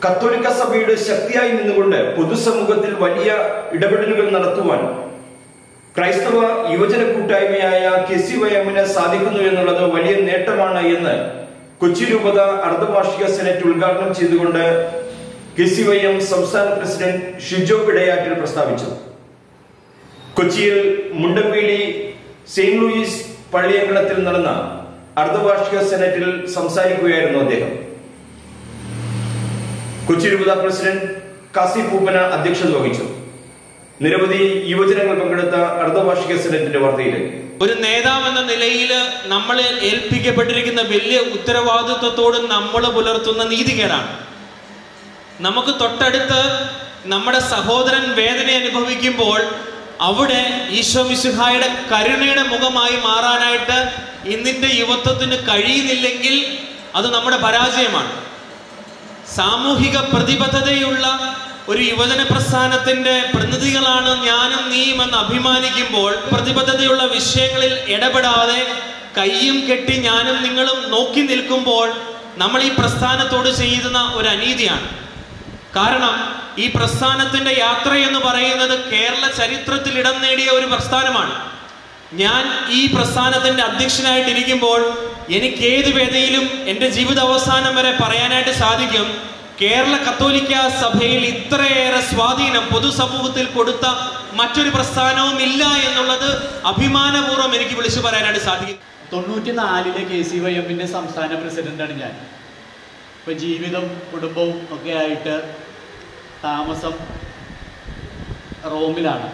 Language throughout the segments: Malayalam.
കത്തോലിക്ക സഭയുടെ ശക്തിയായി നിന്നുകൊണ്ട് പൊതുസമൂഹത്തിൽ വലിയ ഇടപെടലുകൾ നടത്തുവാൻ ക്രൈസ്തവ യുവജന കൂട്ടായ്മയായ കെ സി വൈ എമ്മിന് സാധിക്കുന്നു എന്നുള്ളത് വലിയ നേട്ടമാണ് എന്ന് കൊച്ചി രൂപത അർദ്ധവാർഷിക സെനറ്റ് ഉദ്ഘാടനം ചെയ്തുകൊണ്ട് കെ സി വൈ എം സംസ്ഥാന പ്രസിഡന്റ് ഷിജോ ഇടയാറ്റിൽ പ്രസ്താവിച്ചു കൊച്ചിയിൽ മുണ്ടമ്പേലി സെയിന്റ് ലൂയിസ് പള്ളിയങ്കണത്തിൽ നടന്ന അർദ്ധവാർഷിക സെനറ്റിൽ സംസാരിക്കുകയായിരുന്നു അദ്ദേഹം കൊച്ചി രൂപത പ്രസിഡന്റ് കാസി പൂപ്പന അധ്യക്ഷത വഹിച്ചു നിരവധി യുവജനങ്ങൾ പങ്കെടുത്ത അർദ്ധവാർഷിക സെനറ്റിന്റെ വാർത്തയിലേക്ക് ഒരു നേതാവ് എന്ന നിലയിൽ നമ്മൾ ഏൽപ്പിക്കപ്പെട്ടിരിക്കുന്ന വലിയ ഉത്തരവാദിത്വത്തോട് നമ്മൾ പുലർത്തുന്ന നീതികേടാണ് നമുക്ക് തൊട്ടടുത്ത് നമ്മുടെ സഹോദരൻ വേദന അനുഭവിക്കുമ്പോൾ അവിടെ ഈശോ മിശുഹായുടെ കരുണയുടെ മുഖമായി മാറാനായിട്ട് ഇന്നിന്റെ യുവത്വത്തിന് കഴിയുന്നില്ലെങ്കിൽ അത് നമ്മുടെ പരാജയമാണ് സാമൂഹിക പ്രതിബദ്ധതയുള്ള ഒരു യുവജന പ്രസ്ഥാനത്തിന്റെ പ്രതിനിധികളാണ് ഞാനും നീയും എന്ന് അഭിമാനിക്കുമ്പോൾ പ്രതിബദ്ധതയുള്ള വിഷയങ്ങളിൽ ഇടപെടാതെ കയ്യും കെട്ടി ഞാനും നിങ്ങളും നോക്കി നിൽക്കുമ്പോൾ നമ്മൾ ഈ പ്രസ്ഥാനത്തോട് ചെയ്യുന്ന ഒരു അനീതിയാണ് കാരണം ഈ പ്രസ്ഥാനത്തിന്റെ യാത്ര എന്ന് പറയുന്നത് കേരള ചരിത്രത്തിൽ ഇടം നേടിയ ഒരു പ്രസ്ഥാനമാണ് ഞാൻ ഈ പ്രസ്ഥാനത്തിന്റെ അധ്യക്ഷനായിട്ടിരിക്കുമ്പോൾ എനിക്ക് ഏത് വേദിയിലും എൻ്റെ ജീവിത അവസാനം വരെ പറയാനായിട്ട് സാധിക്കും കേരള കത്തോലിക്ക സഭയിൽ ഇത്രയേറെ സ്വാധീനം പൊതുസമൂഹത്തിൽ കൊടുത്ത മറ്റൊരു പ്രസ്ഥാനവും ഇല്ല എന്നുള്ളത് അഭിമാനപൂർവ്വം എനിക്ക് വിളിച്ചു പറയാനായിട്ട് സാധിക്കും തൊണ്ണൂറ്റി നാലിലെ കെ സി വൈ എമ്മിൻ്റെ സംസ്ഥാന പ്രസിഡന്റാണ് ഞാൻ ഇപ്പോൾ ജീവിതം കുടുംബവും ഒക്കെ ആയിട്ട് താമസം റോമിലാണ്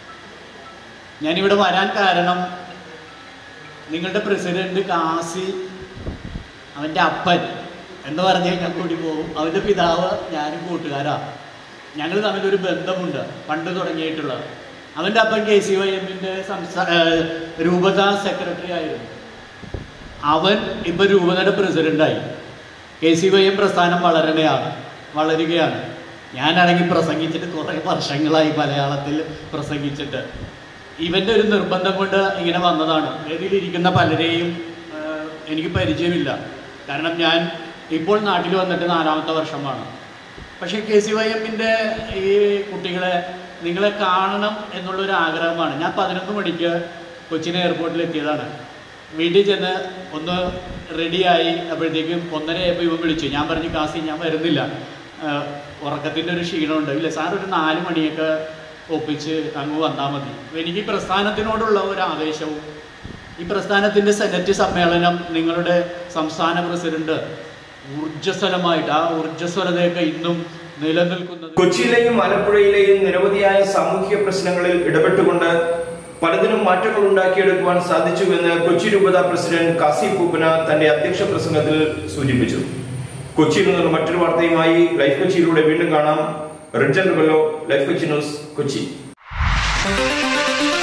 ഞാനിവിടെ വരാൻ കാരണം നിങ്ങളുടെ പ്രസിഡന്റ് കാസി അവൻ്റെ അപ്പൻ എന്ന് പറഞ്ഞു കഴിഞ്ഞാൽ കൂടി പോകും അവൻ്റെ പിതാവ് ഞാനും കൂട്ടുകാരാ ഞങ്ങൾ തമ്മിലൊരു ബന്ധമുണ്ട് പണ്ട് തുടങ്ങിയിട്ടുള്ള അവൻ്റെ അപ്പൻ കെ സി വൈ എമ്മിൻ്റെ സംസ്ഥാന രൂപതാ സെക്രട്ടറി ആയിരുന്നു അവൻ ഇപ്പം രൂപതയുടെ പ്രസിഡൻ്റായി കെ സി വൈ എം പ്രസ്ഥാനം വളരണയാണ് വളരുകയാണ് ഞാനാണെങ്കിൽ പ്രസംഗിച്ചിട്ട് കുറേ വർഷങ്ങളായി മലയാളത്തിൽ പ്രസംഗിച്ചിട്ട് ഇവൻ്റെ ഒരു നിർബന്ധം കൊണ്ട് ഇങ്ങനെ വന്നതാണ് വേദിയിലിരിക്കുന്ന പലരെയും ആ, എനിക്ക് പരിചയമില്ല കാരണം ഞാൻ ഇപ്പോൾ നാട്ടിൽ വന്നിട്ട് നാലാമത്തെ വർഷമാണ് പക്ഷേ കെ സി വൈ എമ്മിൻ്റെ ഈ കുട്ടികളെ നിങ്ങളെ കാണണം എന്നുള്ളൊരു ആഗ്രഹമാണ് ഞാൻ പതിനൊന്ന് മണിക്ക് കൊച്ചിൻ എയർപോർട്ടിൽ എത്തിയതാണ് വീട്ടിൽ ചെന്ന് ഒന്ന് റെഡിയായി അപ്പോഴത്തേക്കും ഒന്നരയായപ്പോൾ ഇവൻ വിളിച്ചു ഞാൻ പറഞ്ഞു കാസി ഞാൻ വരുന്നില്ല ആഹ് ഉറക്കത്തിൻ്റെ ഒരു ക്ഷീണമുണ്ട് ഇല്ല സാർ ഒരു നാല് മണിയൊക്കെ ഒപ്പിച്ച് അങ്ങ് വന്നാൽ മതി അപ്പൊ എനിക്ക് ഈ പ്രസ്ഥാനത്തിനോടുള്ള ഒരു ആവേശവും ഈ പ്രസ്ഥാനത്തിൻ്റെ സെനറ്റ് സമ്മേളനം നിങ്ങളുടെ സംസ്ഥാന പ്രസിഡന്റ് ഊർജ്ജസ്വലമായിട്ട് ആ ഊർജ്ജസ്വലതയൊക്കെ ഇന്നും നിലനിൽക്കുന്നത് കൊച്ചിയിലെയും ആലപ്പുഴയിലെയും നിരവധിയായ സാമൂഹിക പ്രശ്നങ്ങളിൽ ഇടപെട്ടുകൊണ്ട് പലതിനും മാറ്റങ്ങൾ ഉണ്ടാക്കിയെടുക്കുവാൻ സാധിച്ചുവെന്ന് കൊച്ചി രൂപത പ്രസിഡന്റ് കാസി പൂപ്പന തന്റെ അധ്യക്ഷ പ്രസംഗത്തിൽ സൂചിപ്പിച്ചു കൊച്ചിയിൽ നിന്നുള്ള മറ്റൊരു വാർത്തയുമായി ലൈഫ് കൊച്ചിയിലൂടെ വീണ്ടും കാണാം റിജൻ കൊല്ലോ ലൈഫ് കൊച്ചി ന്യൂസ് കൊച്ചി